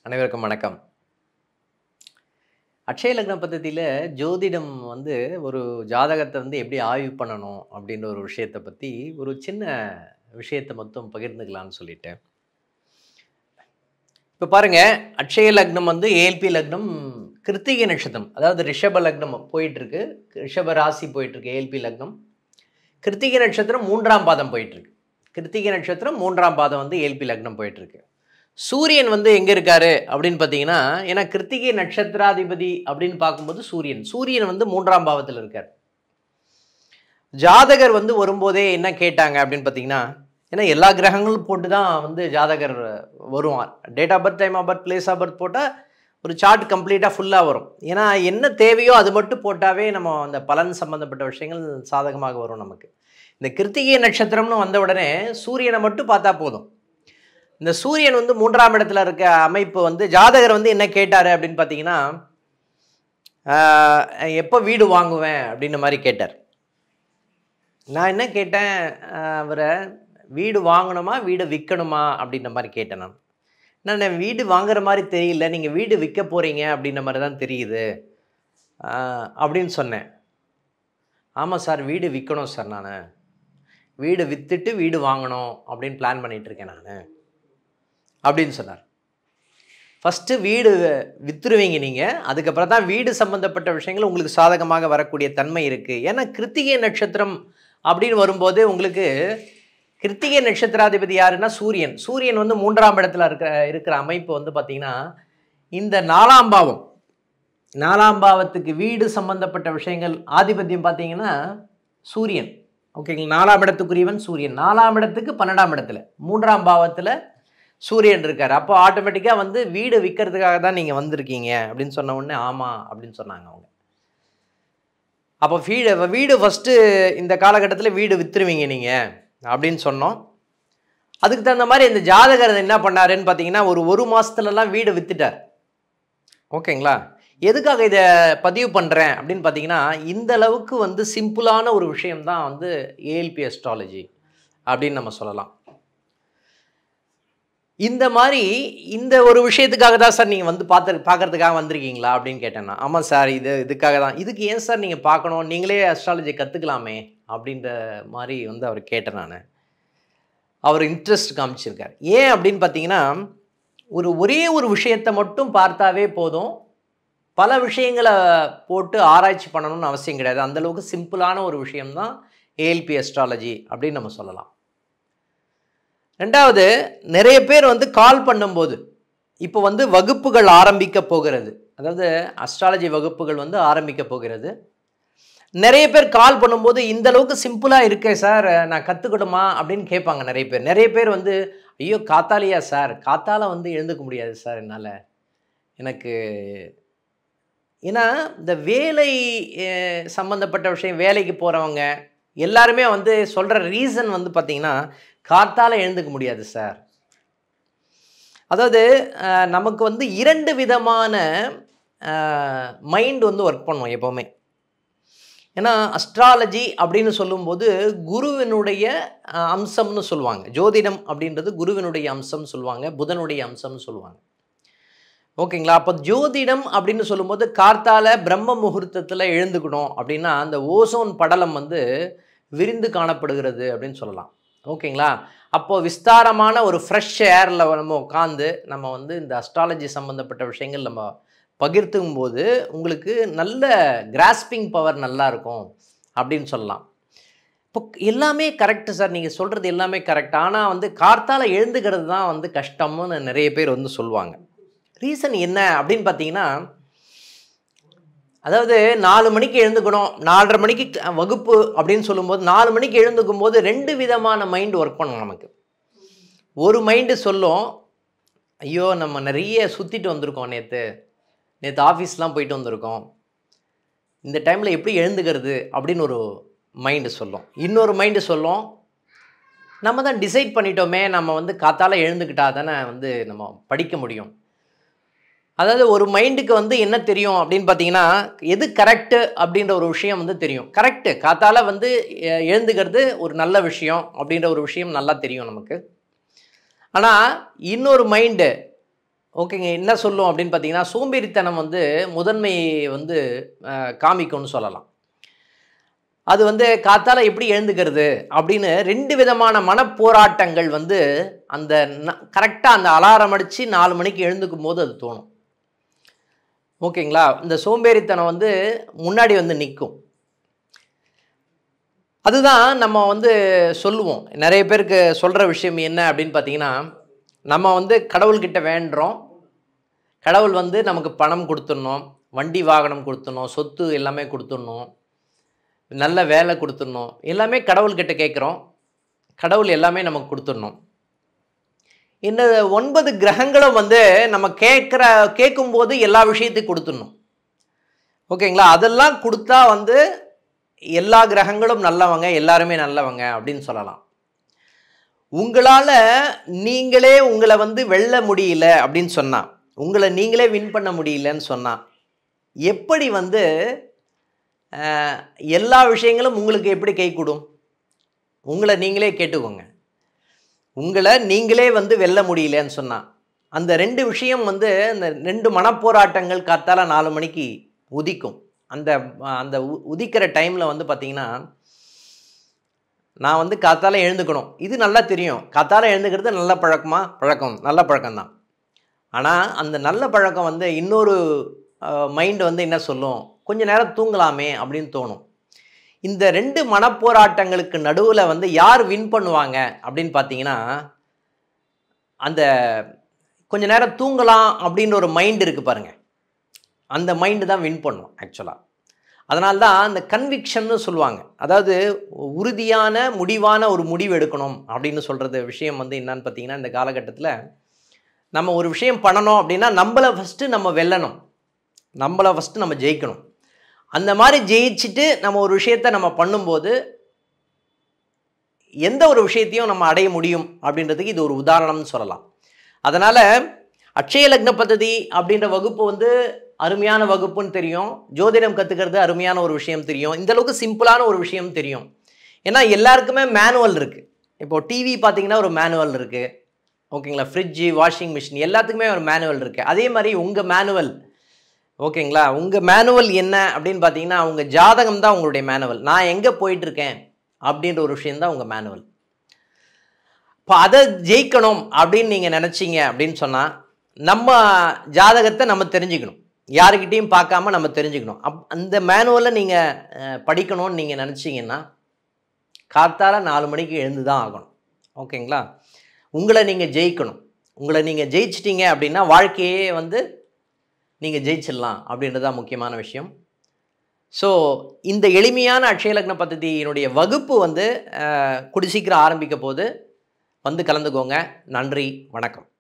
அனைவருக்கும் வணக்கம் அட்சய லக்ன பద్ధதியில் ஜோதிடம் வந்து ஒரு ஜாதகத்தை வந்து எப்படி ஆய்வு பண்ணணும் அப்படின்ற ஒரு விஷயத்தை பற்றி ஒரு சின்ன விஷயத்தை மட்டும் பகிர்ந்துக்கலாம்னு சொல்லிட்டேன் இப்போ பாருங்க அட்சய லக்னம் வந்து ஏஎல்பி லக்னம் கிருத்திகை நட்சத்திரம் அதாவது ரிஷப லக்னம் போயிட்டு இருக்கு ரிஷப ராசி போயிட்டு இருக்கு ஏஎல்பி லக்னம் கிருத்திகை நட்சத்திரம் மூன்றாம் பாதம் போயிட்டு இருக்கு கிருத்திகை நட்சத்திரம் மூன்றாம் பாதம் வந்து ஏஎல்பி லக்னம் போயிட்டு இருக்கு சூரியன் வந்து எங்கே இருக்காரு அப்படின்னு பார்த்தீங்கன்னா ஏன்னா கிருத்திகை நட்சத்திராதிபதி அப்படின்னு பார்க்கும்போது சூரியன் சூரியன் வந்து மூன்றாம் பாவத்தில் இருக்கார் ஜாதகர் வந்து வரும்போதே என்ன கேட்டாங்க அப்படின்னு பார்த்தீங்கன்னா ஏன்னா எல்லா கிரகங்களும் போட்டு தான் வந்து ஜாதகர் வருவார் date of birth time of birth place of birth போட்டால் ஒரு சார்ட் கம்ப்ளீட்டாக ஃபுல்லாக வரும் ஏன்னா என்ன தேவையோ அது மட்டும் போட்டாவே நம்ம அந்த பலன் சம்மந்தப்பட்ட விஷயங்கள் சாதகமாக வரும் நமக்கு இந்த கிருத்திகை நட்சத்திரம்னு வந்த உடனே சூரியனை மட்டும் பார்த்தா போதும் இந்த சூரியன் வந்து மூன்றாம் இடத்துல இருக்க அமைப்பு வந்து ஜாதகர் வந்து என்ன கேட்டார் அப்படின்னு பார்த்தீங்கன்னா ஆஹ், எப்போ வீடு வாங்குவேன் அப்படின்ற மாதிரி கேட்டார் நான் என்ன கேட்டேன் ஆஹ், அவரை வீடு வாங்கணுமா வீடு விற்கணுமா அப்படின்ற மாதிரி கேட்டேன் நான் நான் நான் வீடு வாங்குற மாதிரி தெரியல நீங்கள் வீடு விற்க போகிறீங்க அப்படின்ற மாதிரி தான் தெரியுது ஆஹ், அப்படின்னு சொன்னேன் ஆமாம் சார் வீடு விற்கணும் சார் நான் வீடு விற்றுட்டு வீடு வாங்கணும் அப்படின்னு பிளான் பண்ணிகிட்டு இருக்கேன் நான் அப்படின்னு சொன்னார் ஃபஸ்ட்டு வீடு விற்றுருவீங்க நீங்கள் அதுக்கப்புறம் தான் வீடு சம்மந்தப்பட்ட விஷயங்கள் உங்களுக்கு சாதகமாக வரக்கூடிய தன்மை இருக்குது ஏன்னா கிருத்திகை நட்சத்திரம் அப்படின்னு வரும்போது உங்களுக்கு கிருத்திகை நட்சத்திராதிபதி யாருன்னா சூரியன் சூரியன் வந்து மூன்றாம் இடத்துல இருக்க இருக்கிற அமைப்பு வந்து பார்த்திங்கன்னா இந்த நாலாம் பாவம் நாலாம் பாவத்துக்கு வீடு சம்பந்தப்பட்ட விஷயங்கள் ஆதிபத்தியம் பார்த்தீங்கன்னா சூரியன் ஓகேங்களா நாலாம் இடத்துக்குரியவன் சூரியன் நாலாம் இடத்துக்கு பன்னெண்டாம் இடத்துல மூன்றாம் பாவத்தில் சூரியன் இருக்கார் அப்போ ஆட்டோமேட்டிக்காக வந்து வீடு விற்கிறதுக்காக தான் நீங்கள் வந்திருக்கீங்க அப்படின்னு சொன்ன உடனே ஆமாம் அப்படின்னு சொன்னாங்க அவங்க அப்போ வீடு வீடு ஃபஸ்ட்டு இந்த காலகட்டத்தில் வீடு விற்றுருவீங்க நீங்கள் அப்படின்னு சொன்னோம் அதுக்கு தகுந்த மாதிரி இந்த ஜாதகர் என்ன பண்ணாருன்னு பார்த்தீங்கன்னா ஒரு ஒரு மாதத்துலலாம் வீடு விற்றுட்டார் ஓகேங்களா எதுக்காக இதை பதிவு பண்ணுறேன் அப்படின்னு பார்த்தீங்கன்னா இந்த அளவுக்கு வந்து சிம்பிளான ஒரு விஷயம்தான் வந்து ஏஎல்பி அஸ்ட்ராலஜி அப்படின்னு நம்ம சொல்லலாம் இந்த மாதிரி இந்த ஒரு விஷயத்துக்காக தான் சார் நீங்கள் வந்து பார்த்து பார்க்கறதுக்காக வந்திருக்கீங்களா அப்படின்னு கேட்டேன் நான் ஆமாம் சார் இது இதுக்காக தான் இதுக்கு ஏன் சார் நீங்கள் பார்க்கணும் நீங்களே அஸ்ட்ராலஜி கற்றுக்கலாமே அப்படின்ற மாதிரி வந்து அவர் கேட்டேன் நான் அவர் இன்ட்ரெஸ்ட் காமிச்சிருக்கார் ஏன் அப்படின்னு பார்த்தீங்கன்னா ஒரு ஒரே ஒரு விஷயத்தை மட்டும் பார்த்தாவே போதும் பல விஷயங்களை போட்டு ஆராய்ச்சி பண்ணணும்னு அவசியம் கிடையாது அந்த அளவுக்கு சிம்பிளான ஒரு விஷயம்தான் ஏஎல்பி அஸ்ட்ராலஜி அப்படின்னு நம்ம சொல்லலாம் ரெண்டாவது நிறைய பேர் வந்து கால் பண்ணும்போது இப்போ வந்து வகுப்புகள் ஆரம்பிக்க போகிறது அதாவது அஸ்ட்ராலஜி வகுப்புகள் வந்து ஆரம்பிக்க போகிறது நிறைய பேர் கால் பண்ணும்போது இந்த அளவுக்கு சிம்பிளாக இருக்கே சார் நான் கற்றுக்கணுமா அப்படின்னு கேட்பாங்க நிறைய பேர் நிறைய பேர் வந்து ஐயோ காத்தாலியா சார் காத்தால வந்து எழுந்துக்க முடியாது சார் என்னால் எனக்கு ஏன்னா இந்த வேலை அஹ், சம்மந்தப்பட்ட விஷயம் வேலைக்கு போகிறவங்க எல்லாருமே வந்து சொல்கிற ரீசன் வந்து பார்த்திங்கன்னா காத்தால எழுந்துக்க முடியாது சார் அதாவது அஹ், நமக்கு வந்து இரண்டு விதமான மைண்ட் வந்து ஒர்க் பண்ணுவோம் எப்போவுமே ஏன்னா அஸ்ட்ராலஜி அப்படின்னு சொல்லும்போது குருவினுடைய அஹ், அம்சம்னு சொல்லுவாங்க ஜோதிடம் அப்படின்றது குருவினுடைய அம்சம்னு சொல்லுவாங்க புதனுடைய அம்சம்னு சொல்லுவாங்க ஓகேங்களா அப்போ ஜோதிடம் அப்படின்னு சொல்லும்போது கார்த்தால பிரம்ம முகூர்த்தத்தில் எழுந்துக்கணும் அப்படின்னா அந்த ஓசோன் படலம் வந்து விரிந்து காணப்படுகிறது அப்படின்னு சொல்லலாம் ஓகேங்களா அப்போது விஸ்தாரமான ஒரு ஃப்ரெஷ் ஏரில் நம்ம உட்காந்து நம்ம வந்து இந்த அஸ்ட்ராலஜி சம்மந்தப்பட்ட விஷயங்கள் நம்ம பகிர்த்தும் போது உங்களுக்கு நல்ல கிராஸ்பிங் பவர் நல்லா இருக்கும் அப்படின்னு சொல்லலாம் இப்போ எல்லாமே கரெக்டு சார் நீங்கள் சொல்கிறது எல்லாமே கரெக்ட் ஆனால் வந்து கார்த்தால எழுந்துக்கிறது தான் வந்து கஷ்டம்னு நிறைய பேர் வந்து சொல்லுவாங்க ரீசன் என்ன அப்படின்னு பார்த்தீங்கன்னா அதாவது நாலு மணிக்கு எழுந்துக்கணும் நாலரை மணிக்கு க- வகுப்பு அப்படின்னு சொல்லும்போது நாலு மணிக்கு எழுந்துக்கும் போது ரெண்டு விதமான மைண்ட் ஒர்க் பண்ணும் நமக்கு ஒரு மைண்டு சொல்லும் ஐயோ நம்ம நிறைய சுற்றிட்டு வந்திருக்கோம் நேற்று நேற்று ஆஃபீஸ்லாம் போயிட்டு வந்திருக்கோம் இந்த டைமில் எப்படி எழுந்துக்கிறது அப்படின்னு ஒரு மைண்டு சொல்லும் இன்னொரு மைண்டு சொல்லும் நம்ம தான் டிசைட் பண்ணிட்டோமே நம்ம வந்து காத்தால எழுந்துக்கிட்டா தானே வந்து நம்ம படிக்க முடியும் அதாவது ஒரு மைண்டுக்கு வந்து என்ன தெரியும் அப்படின்னு பார்த்தீங்கன்னா எது கரெக்டு அப்படின்ற ஒரு விஷயம் வந்து தெரியும் கரெக்டு காத்தால வந்து எ- எழுந்துக்கிறது ஒரு நல்ல விஷயம் அப்படின்ற ஒரு விஷயம் நல்லா தெரியும் நமக்கு ஆனால் இன்னொரு மைண்டு ஓகேங்க என்ன சொல்லும் அப்படின்னு பார்த்தீங்கன்னா சோம்பேறித்தனம் வந்து முதன்மை வந்து அஹ், காமிக்கும்னு சொல்லலாம் அது வந்து காத்தால எப்படி எழுந்துக்கிறது அப்படின்னு ரெண்டு விதமான மனப்போராட்டங்கள் வந்து அந்த கரெக்டாக அந்த அலாரம் அடித்து நாலு மணிக்கு எழுந்துக்கும் போது அது தோணும் ஓகேங்களா இந்த சோம்பேறித்தனம் வந்து முன்னாடி வந்து நிற்கும் அதுதான் நம்ம வந்து சொல்லுவோம் நிறைய பேருக்கு சொல்கிற விஷயம் என்ன அப்படின்னு பார்த்தீங்கன்னா நம்ம வந்து கடவுள்கிட்ட வேண்டுறோம் கடவுள் வந்து நமக்கு பணம் கொடுத்துடணும் வண்டி வாகனம் கொடுத்துடணும் சொத்து எல்லாமே கொடுத்துடணும் நல்ல வேலை கொடுத்துடணும் எல்லாமே கடவுள்கிட்ட கேட்குறோம் கடவுள் எல்லாமே நமக்கு கொடுத்துடணும் இந்த ஒன்பது கிரகங்களும் வந்து நம்ம கேட்குற கேட்கும்போது எல்லா விஷயத்தையும் கொடுத்துடணும் ஓகேங்களா அதெல்லாம் கொடுத்தா வந்து எல்லா கிரகங்களும் நல்லவங்க எல்லாருமே நல்லவங்க அப்படின்னு சொல்லலாம் உங்களால் நீங்களே உங்களை வந்து வெல்ல முடியல அப்படின்னு சொன்னா உங்களை நீங்களே வின் பண்ண முடியலன்னு சொன்னா எப்படி வந்து அஹ், எல்லா விஷயங்களும் உங்களுக்கு எப்படி கை கூடும் உங்களை நீங்களே கேட்டுக்கோங்க உங்களை நீங்களே வந்து வெல்ல முடியலன்னு சொன்னா அந்த ரெண்டு விஷயம் வந்து அந்த ரெண்டு மனப்போராட்டங்கள் காத்தால நாலு மணிக்கு உதிக்கும் அந்த அந்த உ- உதிக்கிற டைமில் வந்து பார்த்தீங்கன்னா நான் வந்து காத்தால எழுந்துக்கணும் இது நல்லா தெரியும் காத்தால எழுந்துக்கிறது நல்ல பழக்கமா பழக்கம் நல்ல பழக்கம்தான் ஆனால் அந்த நல்ல பழக்கம் வந்து இன்னொரு மைண்ட் வந்து என்ன சொல்லும் கொஞ்ச நேரம் தூங்கலாமே அப்படின்னு தோணும் இந்த ரெண்டு மனப்போராட்டங்களுக்கு நடுவில் வந்து யார் வின் பண்ணுவாங்க அப்படின்னு பார்த்தீங்கன்னா அந்த கொஞ்ச நேரம் தூங்கலாம் அப்படின்ற ஒரு மைண்ட் இருக்குது பாருங்க அந்த மைண்டு தான் வின் பண்ணும் ஆக்சுவலாக அதனால தான் அந்த கன்விக்ஷன்னு சொல்லுவாங்க அதாவது உறுதியான முடிவான ஒரு முடிவு எடுக்கணும் அப்படின்னு சொல்கிறது விஷயம் வந்து என்னன்னு பார்த்தீங்கன்னா இந்த காலகட்டத்தில் நம்ம ஒரு விஷயம் பண்ணணும் அப்படின்னா நம்மளை ஃபஸ்ட்டு நம்ம வெல்லணும் நம்மளை ஃபஸ்ட்டு நம்ம ஜெயிக்கணும் அந்த மாதிரி ஜெயிச்சுட்டு நம்ம ஒரு விஷயத்தை நம்ம பண்ணும்போது எந்த ஒரு விஷயத்தையும் நம்ம அடைய முடியும் அப்படின்றதுக்கு இது ஒரு உதாரணம்னு சொல்லலாம் அதனால் அட்சய லக்ன பദ്ധதி அப்படின்ற வகுப்பு வந்து அருமையான வகுப்புன்னு தெரியும் ஜோதிடம் கற்றுக்கிறது அருமையான ஒரு விஷயம் தெரியும் இந்த அளவுக்கு சிம்பிளான ஒரு விஷயம் தெரியும் ஏன்னா எல்லாருக்குமே மேனுவல் இருக்குது இப்போ டிவி பார்த்தீங்கன்னா ஒரு மேனுவல் இருக்குது ஓகேங்களா ஃப்ரிட்ஜு வாஷிங் மிஷின் எல்லாத்துக்குமே ஒரு மேனுவல் இருக்குது அதே மாதிரி உங்கள் மேனுவல் ஓகேங்களா உங்கள் மேனுவல் என்ன அப்படின்னு பார்த்தீங்கன்னா உங்கள் ஜாதகம் தான் உங்களுடைய மேனுவல் நான் எங்கே போயிட்டுருக்கேன் அப்படின்ற ஒரு விஷயம் தான் உங்கள் மேனுவல் இப்போ அதை ஜெயிக்கணும் அப்படின்னு நீங்கள் நினச்சிங்க அப்படின்னு சொன்னால் நம்ம ஜாதகத்தை நம்ம தெரிஞ்சுக்கணும் யாருக்கிட்டேயும் பார்க்காம நம்ம தெரிஞ்சுக்கணும் அப் அந்த மேனுவலை நீங்கள் படிக்கணும்னு நீங்கள் நினச்சிங்கன்னா காத்தால நாலு மணிக்கு எழுந்து தான் ஆகணும் ஓகேங்களா உங்களை நீங்கள் ஜெயிக்கணும் உங்களை நீங்கள் ஜெயிச்சிட்டீங்க அப்படின்னா வாழ்க்கையே வந்து நீங்கள் ஜெயிச்சிடலாம் அப்படின்றது தான் முக்கியமான விஷயம் ஸோ இந்த எளிமையான அக்ஷயலக்ன பദ്ധதியினுடைய வகுப்பு வந்து அஹ், கூடி சீக்கிரம் ஆரம்பிக்க போது வந்து கலந்துக்கோங்க நன்றி வணக்கம்